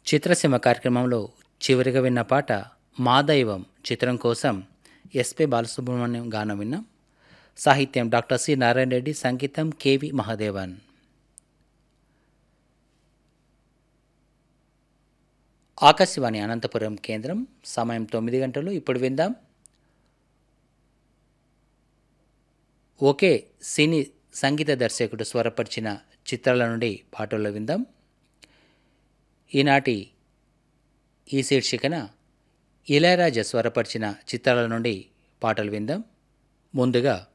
చిత్రసీమ కార్యక్రమంలో చివరిగా విన్న పాట మా దైవం చిత్రం కోసం ఎస్పి బాలసుబ్రహ్మణ్యం గానం విన్నాం సాహిత్యం డాక్టర్ సి నారాయణ రెడ్డి సంగీతం కేవి మహాదేవన్ ఆకాశవాణి అనంతపురం కేంద్రం సమయం తొమ్మిది గంటలు ఇప్పుడు విందాం ఒకే సినీ సంగీత దర్శకుడు స్వరపరిచిన చిత్రాల నుండి పాటల్లో విందాం ఈనాటి ఈ శీర్షికన ఇళయరాజా స్వరపరిచిన చిత్రాల నుండి పాటలు విందాం ముందుగా